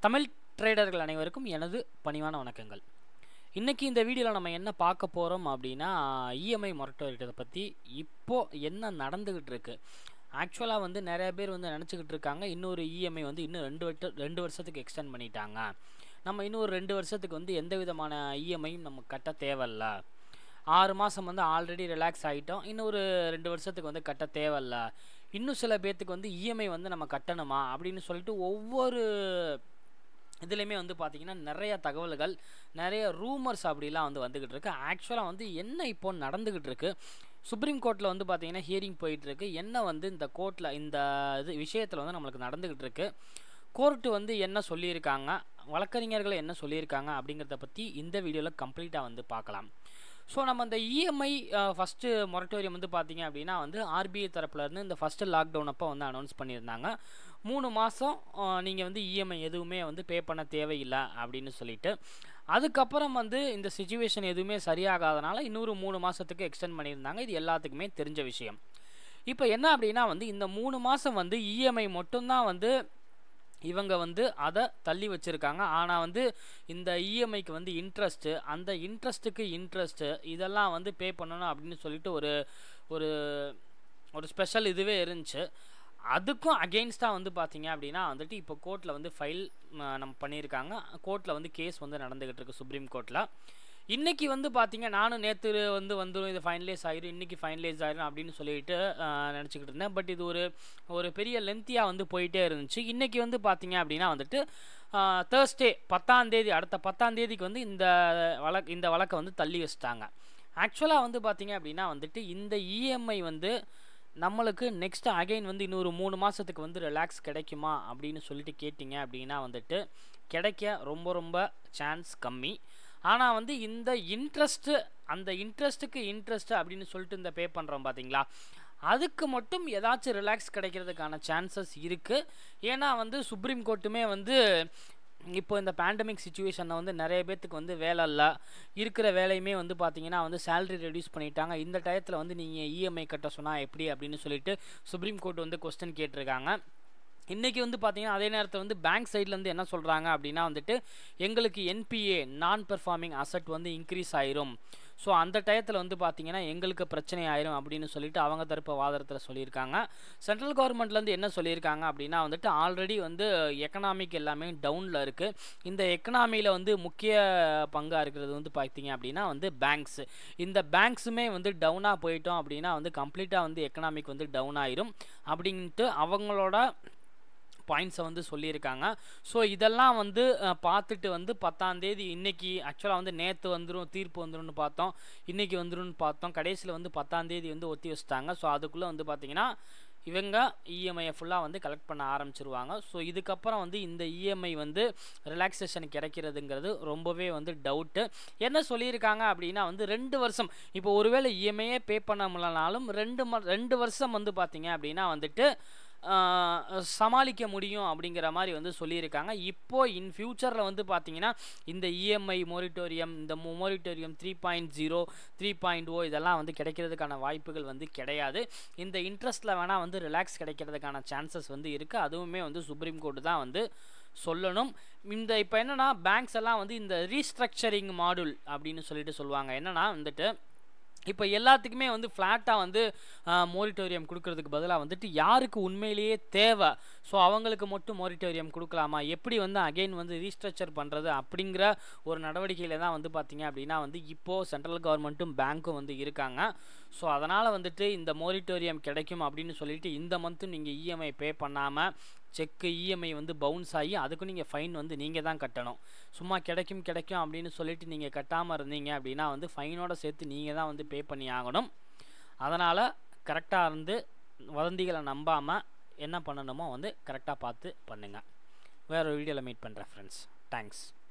தமிழ் ட்ரேடர்கள் அனைவருக்கும் எனது பணிவான வணக்கங்கள் இன்றைக்கி இந்த வீடியோவில் நம்ம என்ன பார்க்க போகிறோம் அப்படின்னா இஎம்ஐ மொரட்டோரியத்தை பற்றி இப்போது என்ன நடந்துக்கிட்டு இருக்கு ஆக்சுவலாக வந்து நிறைய பேர் வந்து நினச்சிக்கிட்டு இருக்காங்க இன்னொரு இஎம்ஐ வந்து இன்னும் ரெண்டு வட்ட ரெண்டு வருஷத்துக்கு எக்ஸ்டெண்ட் பண்ணிட்டாங்க நம்ம இன்னும் ஒரு ரெண்டு வருஷத்துக்கு வந்து எந்த விதமான இஎம்ஐயும் நம்ம கட்ட தேவையில்ல ஆறு மாதம் வந்து ஆல்ரெடி ரிலாக்ஸ் ஆகிட்டோம் இன்னும் ஒரு ரெண்டு வருஷத்துக்கு வந்து கட்ட தேவையில்ல இன்னும் சில பேர்த்துக்கு வந்து இஎம்ஐ வந்து நம்ம கட்டணுமா அப்படின்னு சொல்லிட்டு ஒவ்வொரு இதுலேயுமே வந்து பார்த்திங்கன்னா நிறைய தகவல்கள் நிறைய ரூமர்ஸ் அப்படிலாம் வந்து வந்துக்கிட்டு இருக்கு ஆக்சுவலாக வந்து என்ன இப்போ நடந்துக்கிட்டு இருக்கு சுப்ரீம் கோர்ட்டில் வந்து பார்த்திங்கன்னா ஹியரிங் போயிட்டுருக்கு என்ன வந்து இந்த கோர்ட்டில் இந்த இது விஷயத்தில் வந்து நம்மளுக்கு நடந்துக்கிட்டு இருக்கு கோர்ட்டு வந்து என்ன சொல்லியிருக்காங்க வழக்கறிஞர்கள் என்ன சொல்லியிருக்காங்க அப்படிங்கிறத பற்றி இந்த வீடியோவில் கம்ப்ளீட்டாக வந்து பார்க்கலாம் ஸோ நம்ம இந்த இஎம்ஐ ஃபஸ்ட்டு மொரட்டோரியம் வந்து பார்த்தீங்க அப்படின்னா வந்து ஆர்பிஐ தரப்புலேருந்து இந்த ஃபஸ்ட்டு லாக்டவுன் அப்போ வந்து அனௌன்ஸ் பண்ணியிருந்தாங்க மூணு மாதம் நீங்கள் வந்து இஎம்ஐ எதுவுமே வந்து பே பண்ண தேவையில்லை அப்படின்னு சொல்லிட்டு அதுக்கப்புறம் வந்து இந்த சுச்சுவேஷன் எதுவுமே சரியாகாதனால இன்னொரு மூணு மாதத்துக்கு எக்ஸ்டெண்ட் பண்ணியிருந்தாங்க இது எல்லாத்துக்குமே தெரிஞ்ச விஷயம் இப்போ என்ன அப்படின்னா வந்து இந்த மூணு மாதம் வந்து இஎம்ஐ மட்டும்தான் வந்து இவங்க வந்து அதை தள்ளி வச்சுருக்காங்க ஆனால் வந்து இந்த இஎம்ஐக்கு வந்து இன்ட்ரெஸ்ட்டு அந்த இன்ட்ரெஸ்ட்டுக்கு இன்ட்ரெஸ்ட்டு இதெல்லாம் வந்து பே பண்ணணும் அப்படின்னு சொல்லிட்டு ஒரு ஒரு ஒரு ஸ்பெஷல் இதுவே இருந்துச்சு அதுக்கும் அகெயின்ஸ்டாக வந்து பார்த்தீங்க அப்படின்னா வந்துட்டு இப்போ கோர்ட்டில் வந்து ஃபைல் நம்ம பண்ணியிருக்காங்க கோர்ட்டில் வந்து கேஸ் வந்து நடந்துக்கிட்டு இருக்கு சுப்ரீம் கோர்ட்டில் இன்றைக்கி வந்து பார்த்தீங்க நானும் நேற்று வந்து வந்துடும் இது ஃபைனலைஸ் ஆயிரும் இன்றைக்கி ஃபைனலைஸ் ஆயிரும் அப்படின்னு சொல்லிட்டு நினச்சிக்கிட்டு இருந்தேன் பட் இது ஒரு ஒரு பெரிய லென்த்தியாக வந்து போயிட்டே இருந்துச்சு இன்றைக்கி வந்து பார்த்தீங்க அப்படின்னா வந்துட்டு தேர்ஸ்டே பத்தாந்தேதி அடுத்த பத்தாந்தேதிக்கு வந்து இந்த வழக்கு இந்த வழக்கை வந்து தள்ளி வச்சிட்டாங்க ஆக்சுவலாக வந்து பார்த்தீங்க அப்படின்னா வந்துட்டு இந்த இஎம்ஐ வந்து நம்மளுக்கு நெக்ஸ்ட் அகைன் வந்து இன்னொரு மூணு மாதத்துக்கு வந்து ரிலாக்ஸ் கிடைக்குமா அப்படின்னு சொல்லிட்டு கேட்டிங்க அப்படின்னா வந்துட்டு கிடைக்க ரொம்ப ரொம்ப சான்ஸ் கம்மி ஆனால் வந்து இந்த இன்ட்ரெஸ்ட்டு அந்த இன்ட்ரெஸ்ட்டுக்கு இன்ட்ரெஸ்ட்டு அப்படின்னு சொல்லிட்டு இந்த பே பண்ணுறோம் பார்த்தீங்களா அதுக்கு மட்டும் ஏதாச்சும் ரிலாக்ஸ் கிடைக்கிறதுக்கான சான்சஸ் இருக்குது ஏன்னா வந்து சுப்ரீம் கோர்ட்டுமே வந்து இப்போ இந்த பேண்டமிக் சுச்சுவேஷனில் வந்து நிறைய பேர்த்துக்கு வந்து வேலை இல்லை இருக்கிற வேலையுமே வந்து பார்த்தீங்கன்னா வந்து சேலரி ரெடியூஸ் பண்ணிட்டாங்க இந்த டயத்தில் வந்து நீங்கள் இஎம்ஐ கட்ட சொன்னால் எப்படி அப்படின்னு சொல்லிட்டு சுப்ரீம் கோர்ட் வந்து கொஸ்டின் கேட்டிருக்காங்க இன்றைக்கி வந்து பார்த்தீங்கன்னா அதே நேரத்தில் வந்து பேங்க் சைட்லேருந்து என்ன சொல்கிறாங்க அப்படின்னா வந்துட்டு எங்களுக்கு என்பிஏ நான் பெர்ஃபார்மிங் அசட் வந்து இன்க்ரீஸ் ஆயிரும் ஸோ அந்த டயத்தில் வந்து பார்த்தீங்கன்னா எங்களுக்கு பிரச்சனை ஆயிரும் அப்படின்னு சொல்லிட்டு அவங்க தரப்பு வாதத்தில் சொல்லியிருக்காங்க சென்ட்ரல் கவர்மெண்ட்லேருந்து என்ன சொல்லியிருக்காங்க அப்படின்னா வந்துட்டு ஆல்ரெடி வந்து எக்கனாமிக் எல்லாமே டவுனில் இருக்குது இந்த எக்கனாமியில் வந்து முக்கிய பங்காக இருக்கிறது வந்து பார்த்தீங்க அப்படின்னா வந்து பேங்க்ஸ் இந்த பேங்க்ஸுமே வந்து டவுனாக போயிட்டோம் அப்படின்னா வந்து கம்ப்ளீட்டாக வந்து எக்கனாமிக் வந்து டவுன் ஆயிரும் அப்படின்ட்டு அவங்களோட பாயிண்ட்ஸை வந்து சொல்லியிருக்காங்க ஸோ இதெல்லாம் வந்து பார்த்துட்டு வந்து பத்தாந்தேதி இன்றைக்கி ஆக்சுவலாக வந்து நேற்று வந்துடும் தீர்ப்பு வந்துடும்னு பார்த்தோம் இன்றைக்கி வந்துடும்னு பார்த்தோம் கடைசியில் வந்து பத்தாந்தேதி வந்து ஒத்தி வச்சிட்டாங்க ஸோ அதுக்குள்ளே வந்து பார்த்திங்கன்னா இவங்க இஎம்ஐயை ஃபுல்லாக வந்து கலெக்ட் பண்ண ஆரம்பிச்சிருவாங்க ஸோ இதுக்கப்புறம் வந்து இந்த இஎம்ஐ வந்து ரிலாக்ஸேஷன் கிடைக்கிறதுங்கிறது ரொம்பவே வந்து டவுட்டு என்ன சொல்லியிருக்காங்க அப்படின்னா வந்து ரெண்டு வருஷம் இப்போ ஒருவேளை இஎம்ஐயே பே பண்ண முடியலனாலும் ரெண்டு ம ரெண்டு வருஷம் வந்து பார்த்தீங்க அப்படின்னா வந்துட்டு சமாளிக்க முடியும் அப்படிங்கிற மாதிரி வந்து சொல்லியிருக்காங்க இப்போது இன் ஃப்யூச்சரில் வந்து பார்த்தீங்கன்னா இந்த இஎம்ஐ மொரிட்டோரியம் இந்த moratorium three point zero three point O இதெல்லாம் வந்து கிடைக்கிறதுக்கான வாய்ப்புகள் வந்து கிடையாது இந்த இன்ட்ரெஸ்ட்டில் வேணால் வந்து ரிலாக்ஸ் கிடைக்கிறதுக்கான சான்சஸ் வந்து இருக்குது அதுவுமே வந்து சுப்ரீம் கோர்ட்டு தான் வந்து சொல்லணும் இந்த இப்போ என்னென்னா பேங்க்ஸ் எல்லாம் வந்து இந்த ரீஸ்ட்ரக்சரிங் மாடுல் அப்படின்னு சொல்லிட்டு சொல்லுவாங்க என்னென்னா வந்துட்டு இப்போ எல்லாத்துக்குமே வந்து ஃப்ளாட்டாக வந்து மோரிட்டோரியம் கொடுக்கறதுக்கு பதிலாக வந்துட்டு யாருக்கு உண்மையிலேயே தேவை ஸோ அவங்களுக்கு மட்டும் மோரிட்டோரியம் கொடுக்கலாமா எப்படி வந்து அகெயின் வந்து ரீஸ்ட்ரக்சர் பண்ணுறது அப்படிங்கிற ஒரு நடவடிக்கையில் தான் வந்து பார்த்திங்க அப்படின்னா வந்து இப்போது சென்ட்ரல் கவர்மெண்ட்டும் பேங்க்கும் வந்து இருக்காங்க ஸோ அதனால் வந்துட்டு இந்த மோரிட்டோரியம் கிடைக்கும் அப்படின்னு சொல்லிட்டு இந்த மந்த்தும் நீங்கள் இஎம்ஐ பே பண்ணாமல் செக்கு இஎம்ஐ வந்து பவுன்ஸ் ஆகி அதுக்கும் நீங்கள் ஃபைன் வந்து நீங்கள் தான் கட்டணும் சும்மா கிடைக்கும் கிடைக்கும் அப்படின்னு சொல்லிட்டு நீங்கள் கட்டாமல் இருந்தீங்க அப்படின்னா வந்து ஃபைனோட சேர்த்து நீங்கள் தான் வந்து பே பண்ணி ஆகணும் அதனால் கரெக்டாக இருந்து வதந்திகளை நம்பாமல் என்ன பண்ணணுமோ வந்து கரெக்டாக பார்த்து பண்ணுங்கள் வேறு ஒரு வீடியோவில் மீட் பண்ணுறேன் ஃப்ரெண்ட்ஸ் தேங்க்ஸ்